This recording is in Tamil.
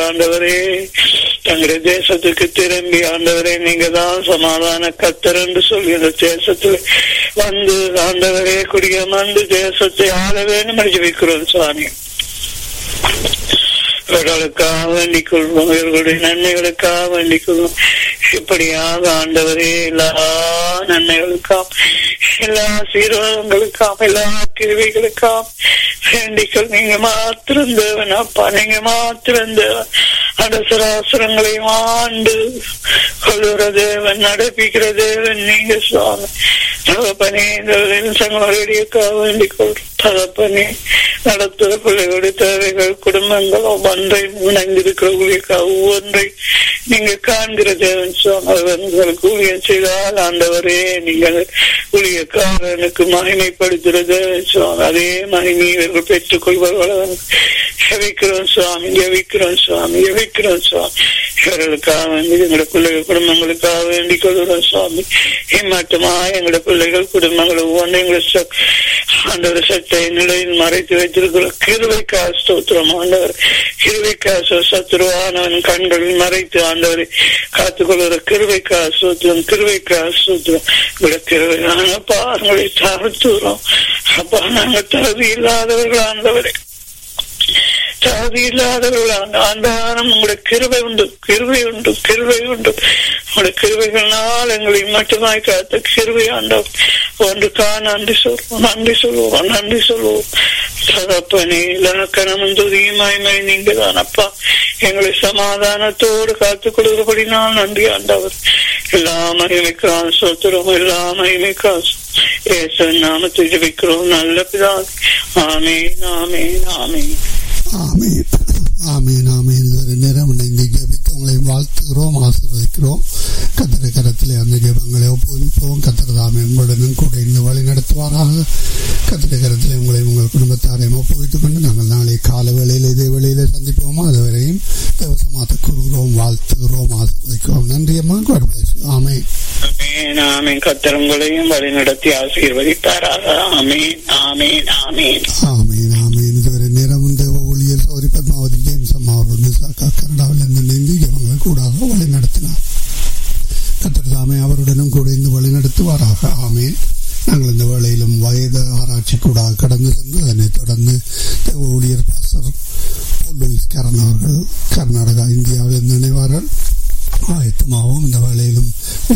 ஆண்டவரே தங்களுடைய தேசத்துக்கு திரும்பி ஆண்டவரே நீங்க தான் சமாதான கத்தர் என்று சொல்லி அந்த தேசத்தில் வந்து ஆண்டவரே குடியமர்ந்து தேசத்தை ஆள வேண்டும் என்று வைக்கிறோம் சுவாமி இவர்களுக்காக வேண்டிக் கொள்வோம் இவர்களுடைய நன்மைகளுக்காக வேண்டிக் கொள்வோம் இப்படியாக ஆண்டவரே எல்லா நன்மைகளுக்காம் எல்லா சீர்வாதங்களுக்காம் எல்லா கிருவிகளுக்காம் வேண்டிக்கொள் நீங்க மாத்திரம் தேவன் அப்பா நீங்க மாத்திரம் தேவன் அடசராசரங்களையும் ஆண்டு கொள்ளுற தேவன் நடப்பிக்கிற தேவன் நீங்க சுவாமி தகப்பனே இந்த சங்களுடையக்காக வேண்டிக் கொள்றோம் தகப்பனே நடத்துற பிள்ளைகளுடைய தேவைகள் குடும்பங்கள் ஒவ்வொன்றை இணைந்திருக்கிற ஒவ்வொன்றை நீங்க காண்கிற தேவன் சுவாமிகளுக்கு ஊழியம் செய்தால் ஆண்டவரே நீங்கள் ஊழியக்காரனுக்கு மகிமைப்படுத்துற தேவன் சுவாமி அதே மகிமை இவர்கள் பெற்றுக் கொள்வார்கள் ஜெபிக்கிறோம் சுவாமி ஜெபிக்கிறோம் சுவாமி ஜெபிக்கிறோம் சுவாமி இவர்களுக்காக வேண்டி எங்களோட பிள்ளைகள் குடும்பங்களுக்காக வேண்டிக் கொள்கிறோம் சுவாமி ஏமாற்றமா எங்களோட பிள்ளைகள் குடும்பங்கள் ஒவ்வொன்றும் எங்களை ஆண்டவர் சட்டை நிலையில் மறைத்து வைத்திருக்கிறோம் கிருவைக்கா ஸ்தோத்திரம் ஆண்டவர் கிருவைக்கா சத்துருவானவன் கண்களில் மறைத்து ஆண்டவரை காத்துக்கொள்கிற கிருவைக்கா சூத்திரம் கிருவைக்கா சூத்திரம் உங்களோட கிருவையான பாருங்களை தாழ்த்துறோம் அப்பா நாங்கள் தகுதி இல்லாதவர்கள் ஆண்டவரை சாதி இல்லாதவர்களான ஆண்டாரம் உங்களுடைய கிருவை உண்டு கிருவை உண்டு கிருவை உண்டு உங்களுடைய கிருவைகளால் எங்களை மட்டுமாய் காத்த கிருவை ஆண்டோம் ஒன்றுக்கா நன்றி சொல்வோம் நன்றி சொல்லுவோம் நன்றி சொல்லுவோம் தகப்பனே இலக்கணமும் துதியுமாய்மை நீங்க தான் அப்பா எங்களை சமாதானத்தோடு காத்துக் கொள்கிறபடி நான் நன்றி ஆண்டவர் எல்லா மகிமைக்கான் சொத்துறோம் எல்லா மகிமைக்கான் ஏசு நாமத்தை ஜபிக்கிறோம் நல்ல பிதா ஆமேன் ஆமேன் ஆமேன் ஆமீன் ஆமீன் ஆமீன் ஒரு நேரம் இணைந்து ஜெபித்து உங்களை வாழ்த்துகிறோம் ஆசீர்வதிக்கிறோம் கத்திர கரத்திலே அந்த ஜெபங்களை ஒப்புவிப்போம் கத்திர தாமே உங்களுடனும் கூட இருந்து வழி நடத்துவாராக கத்திர கரத்திலே உங்களை உங்கள் குடும்பத்தாரையும் ஒப்புவித்துக் கொண்டு நாங்கள் நாளை கால வேளையில் இதே வேளையில சந்திப்போமா அதுவரையும் தேவசமாத்த கூறுகிறோம் வாழ்த்துகிறோம் ஆசீர்வதிக்கிறோம் நன்றி அம்மா God bless you. ஆமென் ஆமேன் ஆமேன் கத்தரங்களையும் வழி நடத்தி ஆசீர்வதிப்பாராக ஆமேன் ஆமேன் ஆமேன் ஆமீன் ஆமீன் இதுவரை நேரம் இந்த ஊழியர் சௌரி பத்மாவதி ஜேம்ஸ் அம்மா அவர்கள் மிசாக்கா கனடாவில் இருந்து இணைந்து இவங்களை கூடாக வழி நடத்தினார் கத்தர் தாமே அவருடனும் கூட இருந்து வழி நடத்துவாராக ஆமீன் நாங்கள் இந்த வேளையிலும் வயது ஆராய்ச்சி கூட கடந்து சென்று அதனைத் தொடர்ந்து தேவ ஊழியர் பாசர் லூயிஸ் கரண் அவர்கள் கர்நாடகா இந்தியாவில் இருந்து இணைவார்கள் ஆயத்தமாகவும் இந்த வேளையிலும்